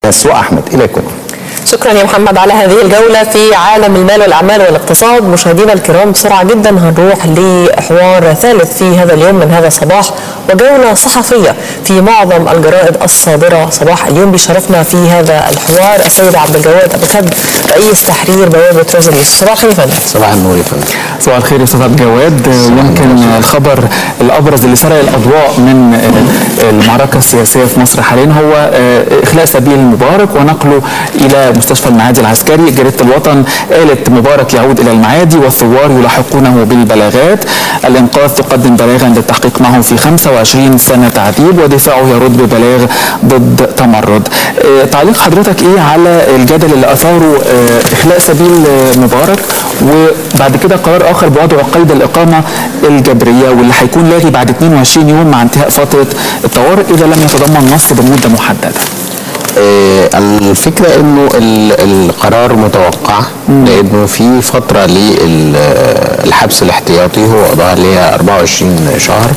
يسوع أحمد إليكم شكرا يا محمد على هذه الجولة في عالم المال والأعمال والاقتصاد مشاهدينا الكرام بسرعة جدا هنروح لحوار ثالث في هذا اليوم من هذا الصباح وجولة صحفية في معظم الجرائد الصادرة صباح اليوم بيشرفنا في هذا الحوار السيد عبد الجواد أبو كد رئيس تحرير بوابة روزريس صباح الخير يا فندم صباح النور يا فندم صباح الخير يا استاذ عبد الجواد يمكن الخبر الابرز اللي سرق الاضواء من المعركه السياسيه في مصر حاليا هو اخلاء سبيل مبارك ونقله الى مستشفى المعادي العسكري جريده الوطن قالت مبارك يعود الى المعادي والثوار يلاحقونه بالبلاغات الانقاذ تقدم بلاغا للتحقيق معه في 25 سنه تعذيب ودفاعه يرد ببلاغ ضد تمرد تعليق حضرتك ايه على الجدل اللي اثاره اخلاء سبيل مبارك وبعد كده قرار اخر بوضع قيد الاقامه الجبريه واللي هيكون لاغي بعد 22 يوم مع انتهاء فتره الطوارئ اذا لم يتضمن نص بمده محدده. آه الفكره انه القرار متوقع لانه في فتره للحبس الاحتياطي هو قضاها اللي هي 24 شهر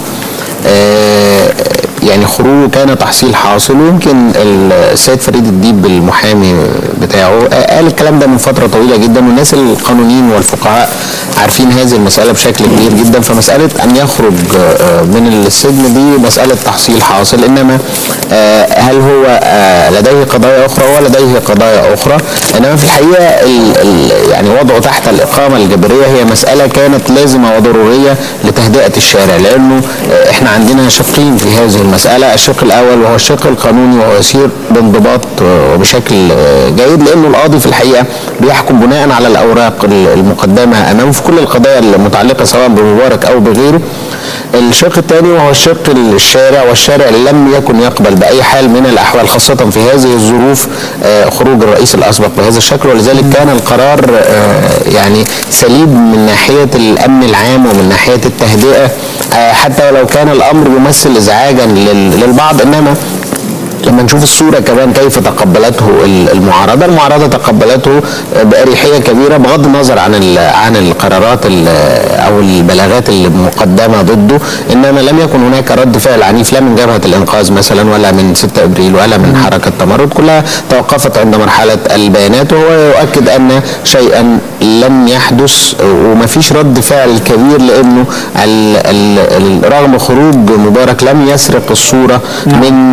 آه يعني خروجه كان تحصيل حاصل ويمكن السيد فريد الديب المحامي بتاعه قال الكلام ده من فتره طويله جدا والناس القانونيين والفقهاء عارفين هذه المساله بشكل كبير جدا فمساله ان يخرج من السجن دي مساله تحصيل حاصل انما هل هو لديه قضايا اخرى ولديه قضايا اخرى انما في الحقيقه ال ال يعني وضعه تحت الاقامه الجبريه هي مساله كانت لازمه وضروريه لتهدئه الشارع لانه احنا عندنا شقين في هذه المساله الشق الاول وهو الشق القانوني وهو يسير بانضباط وبشكل جيد لانه القاضي في الحقيقه بيحكم بناء على الاوراق المقدمه امامه في كل القضايا المتعلقه سواء بمبارك او بغيره الشق الثاني وهو الشق الشارع والشارع لم يكن يقبل باي حال من الاحوال خاصه في هذه الظروف خروج الرئيس الاسبق بهذا الشكل ولذلك كان القرار يعني سليم من ناحيه الامن العام ومن ناحيه التهدئه حتى ولو كان الامر يمثل ازعاجا للبعض انما لما نشوف الصورة كمان كيف تقبلته المعارضة المعارضة تقبلته بأريحية كبيرة بغض النظر عن عن القرارات أو البلاغات المقدمة ضده إنما لم يكن هناك رد فعل عنيف لا من جبهة الإنقاذ مثلا ولا من 6 أبريل ولا من حركة تمرد كلها توقفت عند مرحلة البيانات وهو يؤكد أن شيئا لم يحدث وما فيش رد فعل كبير لأنه ال ال رغم خروج مبارك لم يسرق الصورة من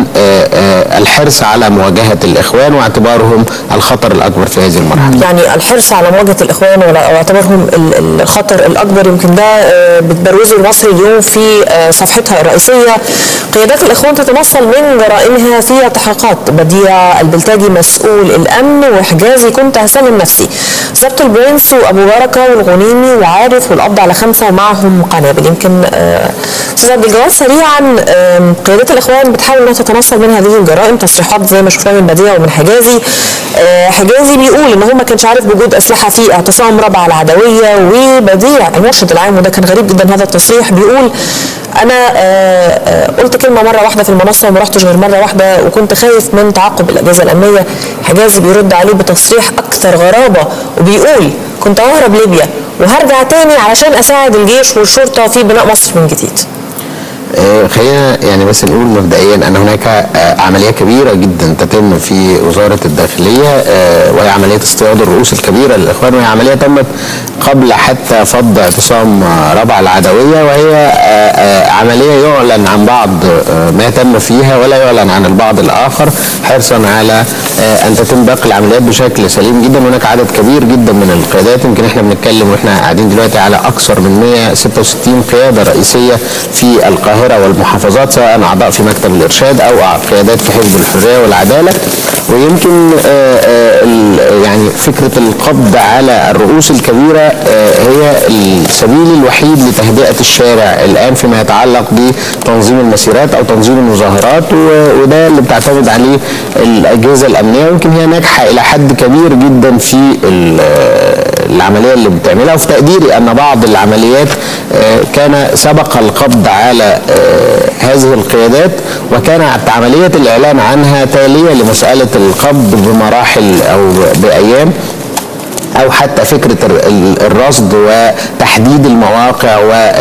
الحرص على مواجهة الإخوان واعتبارهم الخطر الأكبر في هذه المرحلة يعني الحرص على مواجهة الإخوان واعتبارهم الخطر الأكبر يمكن ده بتبروزه المصري اليوم في صفحتها الرئيسية قيادات الإخوان تتمثل من جرائمها في تحقيقات بديع البلتاجي مسؤول الأمن وحجازي كنت هسلم نفسي ضبط البرنس وأبو بركة والغنيمي وعارف والقبض على خمسة ومعهم قنابل يمكن أستاذ عبد الجواد سريعا قيادات الإخوان بتحاول أنها تتنصل من هذه الجرائم تصريحات زي ما شفناها من بديع ومن حجازي آه حجازي بيقول ان هو ما كانش عارف بوجود اسلحه في اعتصام ربع العدويه وبديع المرشد العام وده كان غريب جدا هذا التصريح بيقول انا آه آه قلت كلمه مره واحده في المنصه وما رحتش غير مره واحده وكنت خايف من تعاقب الاجهزه الامنيه حجازي بيرد عليه بتصريح اكثر غرابه وبيقول كنت اهرب ليبيا وهرجع تاني علشان اساعد الجيش والشرطه في بناء مصر من جديد خلينا يعني بس نقول مبدئيا ان هناك عمليه كبيره جدا تتم في وزاره الداخليه وهي عمليه اصطياد الرؤوس الكبيره للاخوان وهي عمليه تمت قبل حتى فض اعتصام ربع العدويه وهي عمليه يعلن عن بعض ما تم فيها ولا يعلن عن البعض الاخر حرصا على ان تتم باقي العمليات بشكل سليم جدا هناك عدد كبير جدا من القيادات يمكن احنا بنتكلم واحنا قاعدين دلوقتي على اكثر من 166 قياده رئيسيه في القاهره والمحافظات سواء اعضاء في مكتب الارشاد او قيادات في حزب الحريه والعداله ويمكن يعني فكره القبض على الرؤوس الكبيره هي السبيل الوحيد لتهدئه الشارع الان فيما يتعلق بتنظيم المسيرات او تنظيم المظاهرات وده اللي بتعتمد عليه الاجهزه الامنيه ويمكن هي ناجحه الى حد كبير جدا في العمليه اللي بتعملها وفي تقديري ان بعض العمليات كان سبق القبض على هذه القيادات وكانت عمليه الاعلان عنها تاليه لمساله القبض بمراحل او بايام او حتى فكره ال- ال- الرصد وتحديد المواقع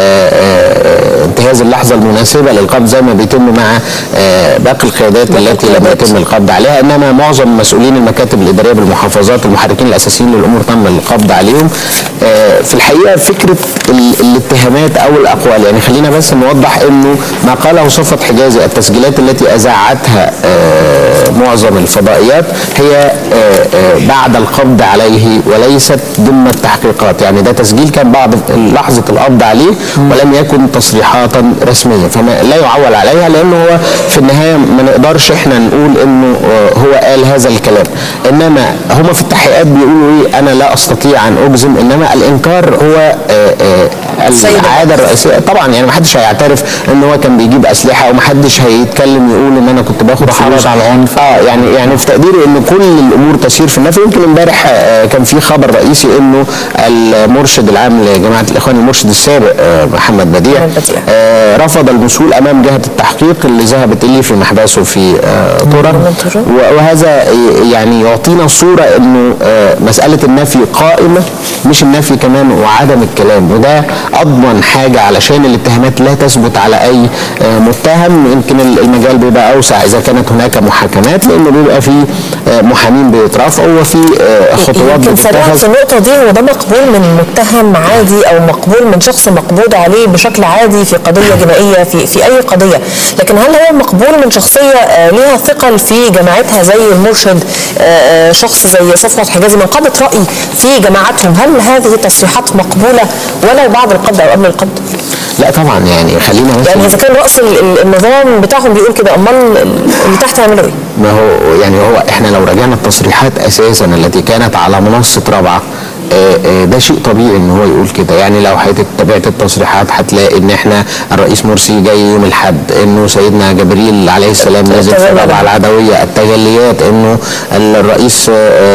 وانتهاز اللحظه المناسبه للقبض زي ما بيتم مع آه، باقي القيادات التي لم يتم القبض عليها انما معظم مسؤولين المكاتب الاداريه بالمحافظات المحركين الاساسيين للامور تم القبض عليهم آه، في الحقيقه فكره ال- الاتهامات او الاقوال يعني خلينا بس نوضح انه ما قاله صفوت حجازي التسجيلات التي اذاعتها آه، معظم الفضائيات هي آه، آه، بعد القبض عليه وليست ضمن التحقيقات يعني ده تسجيل كان بعد لحظه القبض عليه ولم يكن تصريحاتا رسميه فما لا يعول عليها لانه هو في النهايه ما نقدرش احنا نقول انه آه، هو قال هذا الكلام انما هما في التحقيقات بيقولوا ايه انا لا استطيع ان اجزم انما الانكار هو آه، آه، سيد العاده الرئيسيه طبعا يعني ما حدش هيعترف ان هو كان بيجيب اسلحه وما حدش هيتكلم يقول ان انا كنت باخد بحرض فلوس على العنف. اه يعني يعني في تقديري ان كل الامور تسير في النفي يمكن امبارح آه، كان في خبر رئيسي انه المرشد العام لجماعه الاخوان المرشد السابق آه، محمد بديع محمد بديع. آه، رفض الوصول امام جهه التحقيق اللي ذهبت اليه في محبسه في آه، طرر طرر. و- وهذا ي- يعني يعطينا صوره انه آه، مساله النفي قائمه مش النفي كمان وعدم الكلام وده اضمن حاجه علشان الاتهامات لا تثبت على اي آه، متهم يمكن ال- المجال بيبقى اوسع اذا كانت هناك محاكمات لانه بيبقى في آه، محامين بيترافعوا وفي آه، خطوات يمكن سريعا في بتتخذ النقطة دي هو ده مقبول من متهم عادي أو مقبول من شخص مقبوض عليه بشكل عادي في قضية جنائية في في أي قضية، لكن هل هو مقبول من شخصية آه، ليها ثقل في جماعتها زي المرشد آه، آه، شخص زي صفوت حجازي من قادة رأي في جماعتهم، هل هذه التصريحات مقبولة ولو بعد القبض أو قبل القبض؟ لا طبعا يعني خلينا بس يعني إذا كان رأس ال- ال- النظام بتاعهم بيقول كده أمال اللي تحت هيعملوا إيه؟ ما هو يعني هو احنا لو رجعنا التصريحات اساسا التي كانت على منصه رابعه آه، آه، ده شيء طبيعي ان هو يقول كده يعني لو حضرتك تابعت التصريحات هتلاقي ان احنا الرئيس مرسي جاي يوم الاحد انه سيدنا جبريل عليه السلام نزل في التجلي. رابعه العدويه التجليات انه الرئيس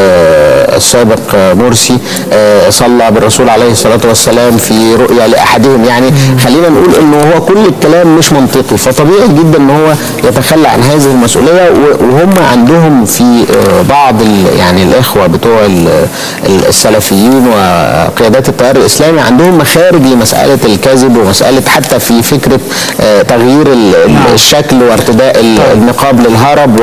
آه، السابق آه، مرسي آه، صلى بالرسول عليه الصلاه والسلام في رؤيا لاحدهم يعني خلينا نقول انه هو كل الكلام مش منطقي فطبيعي جدا ان هو يتخلى عن هذه المسؤوليه و- وهم عندهم في آه، بعض ال- يعني الاخوه بتوع ال- ال- السلفيين وقيادات التيار الاسلامي عندهم مخارج لمساله الكذب ومساله حتى في فكره آه، تغيير ال- ال- الشكل وارتداء ال- النقاب للهرب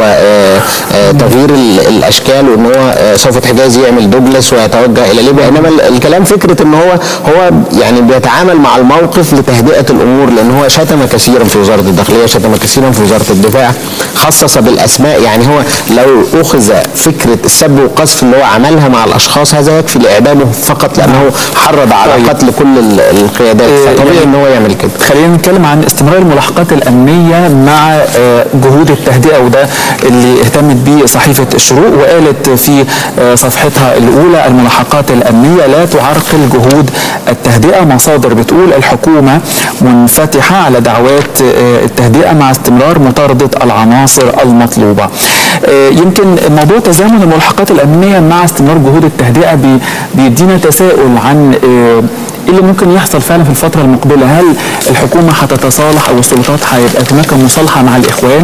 وتغيير الاشكال وان هو آه، صفوت حجازي يعمل دوجلاس ويتوجه الى ليبيا انما ال- الكلام فكره ان هو هو يعني بيتعامل مع الموقف لتهدئه الامور لان هو شتم كثيرا في وزاره الداخليه شتم كثيرا في وزاره الدفاع خصص بالاسماء يعني هو لو اخذ فكره السب والقذف اللي هو عملها مع الاشخاص هذا يكفي لاعدامه فقط لانه حرض على طيب. قتل كل ال- القيادات إيه، فطبيعي يعني- ان هو يعمل كده خلينا نتكلم عن استمرار الملاحقات الأمنية مع آه، جهود التهدئة وده اللي اهتمت به صحيفة الشروق وقالت في آه، صفحتها الأولى الملاحقات الأمنية لا تعرقل جهود التهدئة مصادر بتقول الحكومة منفتحة على دعوات آه، التهدئة مع استمرار مطاردة العناصر المطلوبة آه، يمكن موضوع تزامن الملاحقات الأمنية مع استمرار جهود التهدئة بي- بيدينا تساؤل عن آه، ايه اللي ممكن يحصل فعلا في الفتره المقبله هل الحكومه هتتصالح او السلطات هيبقى هناك مصالحه مع الاخوان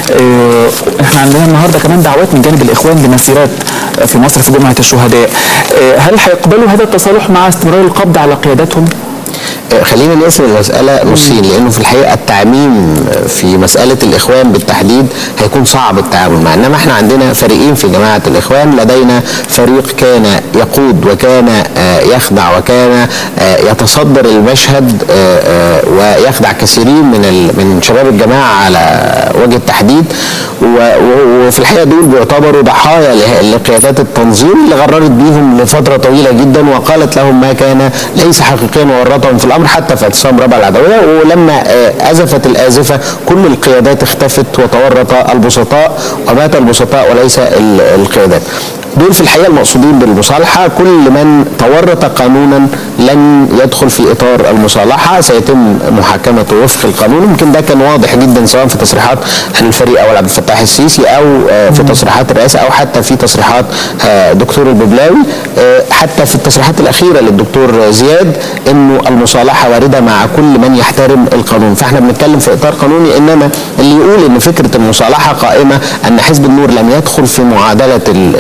اه احنا عندنا النهارده كمان دعوات من جانب الاخوان لمسيرات في مصر في جمعه الشهداء اه هل هيقبلوا هذا التصالح مع استمرار القبض على قياداتهم آه، خلينا نقسم المسألة نصين لأنه في الحقيقة التعميم في مسألة الإخوان بالتحديد هيكون صعب التعامل معه إنما إحنا عندنا فريقين في جماعة الإخوان لدينا فريق كان يقود وكان آه، يخدع وكان آه، يتصدر المشهد آه، آه، ويخدع كثيرين من ال- من شباب الجماعة على وجه التحديد و- و- وفي الحقيقة دول بيعتبروا ضحايا له- لقيادات التنظيم اللي غررت بيهم لفترة طويلة جدا وقالت لهم ما كان ليس حقيقيا وورطهم في الامر حتى في اعتصام ربع العدويه ولما آه، ازفت الازفه كل القيادات اختفت وتورط البسطاء ومات البسطاء وليس ال- القيادات. دول في الحقيقه المقصودين بالمصالحه كل من تورط قانونا لن يدخل في اطار المصالحه سيتم محاكمته وفق القانون يمكن ده كان واضح جدا سواء في تصريحات الفريق اول عبد الفتاح السيسي او آه، في تصريحات الرئاسه او حتى في تصريحات آه، دكتور الببلاوي آه، حتى في التصريحات الاخيره للدكتور زياد انه المصالحه وارده مع كل من يحترم القانون فاحنا بنتكلم في اطار قانوني انما اللي يقول ان فكره المصالحه قائمه ان حزب النور لم يدخل في معادله ال- ال-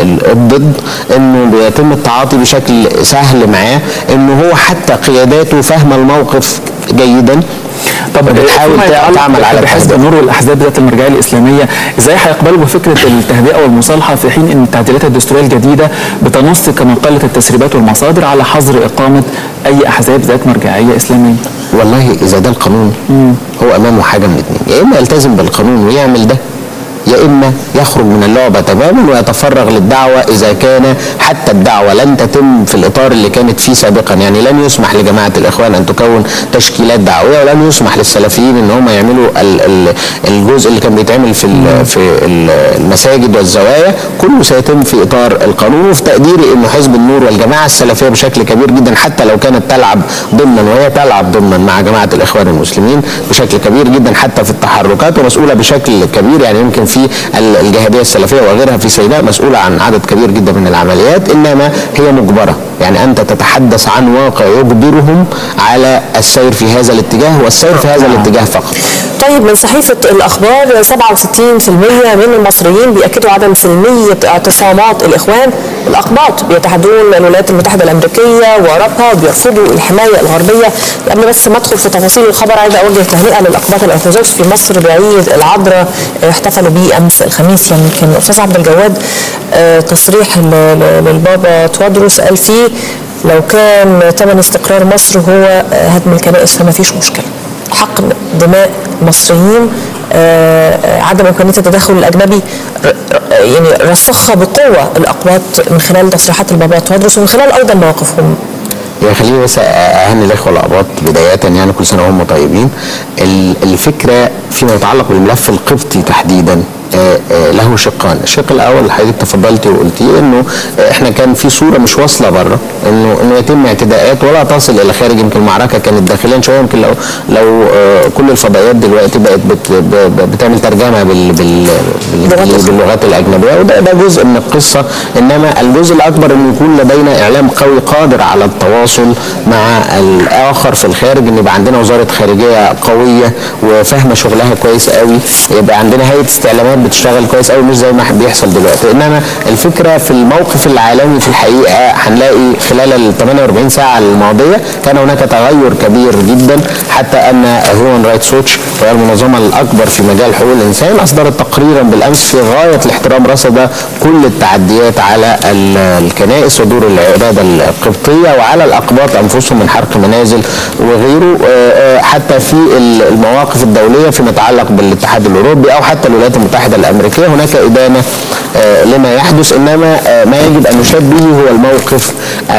ضد انه بيتم التعاطي بشكل سهل معاه انه هو حتى قياداته فاهمه الموقف جيدا طب بتحاول فيما يتعلق تعمل على بحزب التهدئة. النور والاحزاب ذات المرجعيه الاسلاميه ازاي هيقبلوا بفكره التهدئه والمصالحه في حين ان التعديلات الدستوريه الجديده بتنص كما قالت التسريبات والمصادر على حظر اقامه اي احزاب ذات مرجعيه اسلاميه والله اذا ده القانون هو امامه حاجه من اتنين يا اما يلتزم بالقانون ويعمل ده يا اما يخرج من اللعبه تماما ويتفرغ للدعوه اذا كان حتى الدعوه لن تتم في الاطار اللي كانت فيه سابقا يعني لن يسمح لجماعه الاخوان ان تكون تشكيلات دعويه ولن يسمح للسلفيين ان هم يعملوا ال- ال- الجزء اللي كان بيتعمل في ال- في ال- المساجد والزوايا كله سيتم في اطار القانون وفي تقديري انه حزب النور والجماعه السلفيه بشكل كبير جدا حتى لو كانت تلعب ضمنا وهي تلعب ضمنا مع جماعه الاخوان المسلمين بشكل كبير جدا حتى في التحركات ومسؤوله بشكل كبير يعني يمكن في ال- الجهاديه السلفيه وغيرها في سيناء مسؤوله عن عدد كبير جدا من العمليات انما هي مجبره يعني انت تتحدث عن واقع يجبرهم على السير في هذا الاتجاه والسير في هذا الاتجاه فقط طيب من صحيفة الأخبار 67% من المصريين بيأكدوا عدم سلمية اعتصامات الإخوان الأقباط بيتحدون الولايات المتحدة الأمريكية وأوروبا بيرفضوا الحماية الغربية قبل بس ما أدخل في تفاصيل الخبر عايزة أوجه تهنئة للأقباط الأرثوذكس في مصر بعيد العذراء احتفلوا بيه أمس الخميس يعني كان الأستاذ عبد الجواد آه، تصريح ل- ل- للبابا توادروس قال فيه لو كان ثمن استقرار مصر هو آه، هدم الكنائس فما فيش مشكلة حقن دماء مصريين آه، آه، عدم امكانيه التدخل الاجنبي ر- ر- يعني رسخها بقوه الاقباط من خلال تصريحات البابا توادرس ومن خلال ايضا مواقفهم يعني خليني بس اهني الاخوه الاباط بدايه يعني كل سنه وهم طيبين ال- الفكره فيما يتعلق بالملف القبطي تحديدا آه، آه، له شقان، الشق الاول اللي حضرتك تفضلتي وقلتيه انه آه، احنا كان في صوره مش واصله بره انه انه يتم اعتداءات ولا تصل الى خارج يمكن المعركه كانت داخليا شويه يمكن لو لو آه، كل الفضائيات دلوقتي بقت بت ب- ب- بتعمل ترجمه بال بال بال- باللغات الاجنبيه وده ده جزء من القصه انما الجزء الاكبر انه يكون لدينا اعلام قوي قادر على التواصل مع الاخر في الخارج ان يبقى عندنا وزاره خارجيه قويه وفاهمه شغلها كويس قوي يبقى عندنا هيئه استعلامات بتشتغل كويس قوي مش زي ما بيحصل دلوقتي انما الفكره في الموقف العالمي في الحقيقه هنلاقي خلال ال 48 ساعه الماضيه كان هناك تغير كبير جدا حتى ان هيومن رايتس ووتش وهي المنظمه الاكبر في مجال حقوق الانسان اصدرت تقريرا بالامس في غايه الاحترام رصد كل التعديات على ال- الكنائس ودور العباده القبطيه وعلى الاقباط انفسهم من حرق منازل وغيره آه، آه، حتى في ال- المواقف الدوليه فيما يتعلق بالاتحاد الاوروبي او حتى الولايات المتحده الامريكيه هناك ادانه آه، لما يحدث انما آه، ما يجب ان نشاد به هو الموقف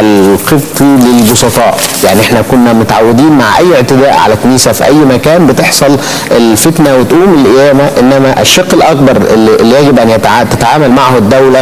القبطي للبسطاء يعني احنا كنا متعودين مع اي اعتداء على كنيسه في اي مكان بتحصل الفتنه وتقوم القيامه انما الشق الاكبر اللي اللي يجب ان يتع- تتعامل معه الدوله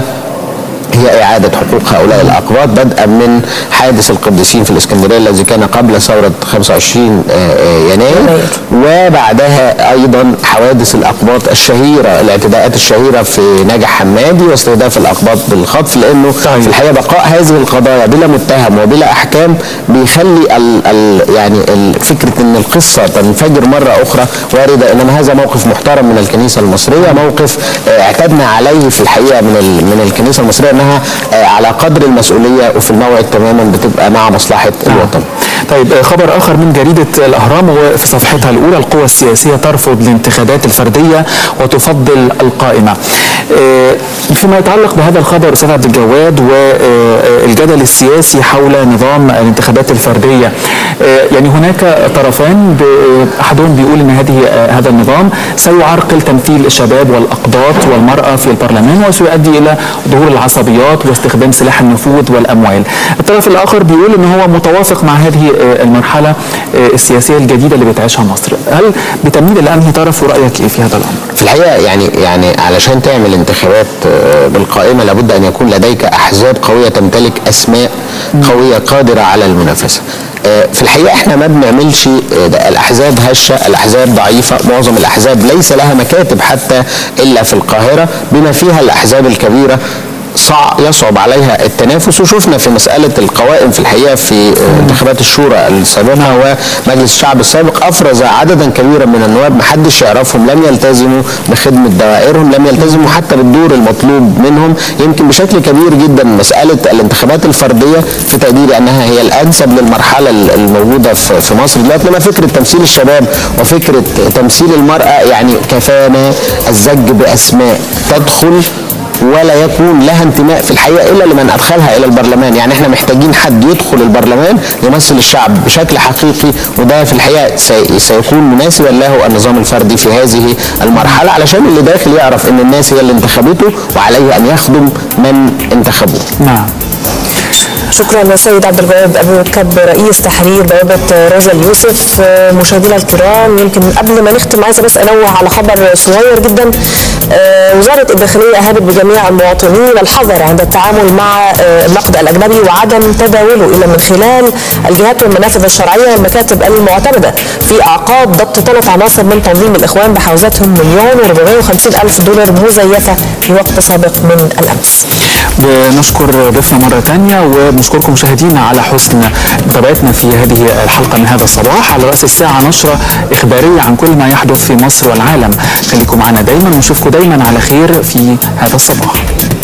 هي إعادة حقوق هؤلاء الأقباط بدءا من حادث القديسين في الإسكندرية الذي كان قبل ثورة 25 آه، آه، يناير يناير. وبعدها أيضا حوادث الأقباط الشهيرة الاعتداءات الشهيرة في نجع حمادي واستهداف الأقباط بالخطف لأنه في الحقيقة بقاء هذه القضايا بلا متهم وبلا أحكام بيخلي ال ال يعني ال- فكرة أن القصة تنفجر مرة أخرى واردة إنما هذا موقف محترم من الكنيسة المصرية موقف آه، اعتدنا عليه في الحقيقة من ال- من الكنيسة المصرية أنها آه، على قدر المسؤولية وفي الموعد تماما بتبقى مع مصلحة الوطن طيب آه، خبر اخر من جريده الاهرام وفي صفحتها الاولى القوى السياسيه ترفض الانتخابات الفرديه وتفضل القائمه. آه، فيما يتعلق بهذا الخبر استاذ عبد الجواد والجدل السياسي حول نظام الانتخابات الفرديه آه، يعني هناك طرفان ب- احدهم بيقول ان هذه آه، هذا النظام سيعرقل تمثيل الشباب والاقباط والمراه في البرلمان وسيؤدي الى ظهور العصبيات واستخدام سلاح النفوذ والاموال. الطرف الاخر بيقول ان هو متوافق مع هذه آه، المرحله آه، السياسيه الجديده اللي بتعيشها مصر. هل بتميل الى انهي طرف ورايك ايه في هذا الامر؟ في الحقيقه يعني يعني علشان تعمل انتخابات آه، بالقائمه لابد ان يكون لديك احزاب قويه تمتلك اسماء قويه قادره على المنافسه. آه، في الحقيقه احنا ما بنعملش آه، ده الاحزاب هشه، الاحزاب ضعيفه، معظم الاحزاب ليس لها مكاتب حتى الا في القاهره بما فيها الاحزاب الكبيره صع يصعب عليها التنافس وشفنا في مساله القوائم في الحقيقه في انتخابات الشورى السابقه ومجلس الشعب السابق افرز عددا كبيرا من النواب محدش يعرفهم لم يلتزموا بخدمه دوائرهم لم يلتزموا حتى بالدور المطلوب منهم يمكن بشكل كبير جدا مساله الانتخابات الفرديه في تقديري انها هي الانسب للمرحله الموجوده في في مصر دلوقتي لما فكره تمثيل الشباب وفكره تمثيل المراه يعني كفانا الزج باسماء تدخل ولا يكون لها انتماء في الحقيقه الا لمن ادخلها الى البرلمان، يعني احنا محتاجين حد يدخل البرلمان يمثل الشعب بشكل حقيقي وده في الحقيقه سي- سيكون مناسبا له النظام الفردي في هذه المرحله علشان اللي داخل يعرف ان الناس هي اللي انتخبته وعليه ان يخدم من انتخبوه. نعم شكرا سيد عبد الجواد ابو كب رئيس تحرير بوابه روزا اليوسف آه، مشاهدينا الكرام يمكن قبل ما نختم عايزه بس انوه على خبر صغير جدا آه، وزاره الداخليه اهابت بجميع المواطنين الحذر عند التعامل مع آه، النقد الاجنبي وعدم تداوله الا من خلال الجهات والمنافذ الشرعيه والمكاتب المعتمده في اعقاب ضبط ثلاث عناصر من تنظيم الاخوان بحوزتهم مليون و450 الف دولار مزيفه في وقت سابق من الامس. بنشكر ضيفنا مرة تانية وبنشكركم مشاهدينا على حسن متابعتنا في هذه الحلقة من هذا الصباح على رأس الساعة نشرة إخبارية عن كل ما يحدث في مصر والعالم خليكم معنا دايما ونشوفكم دايما على خير في هذا الصباح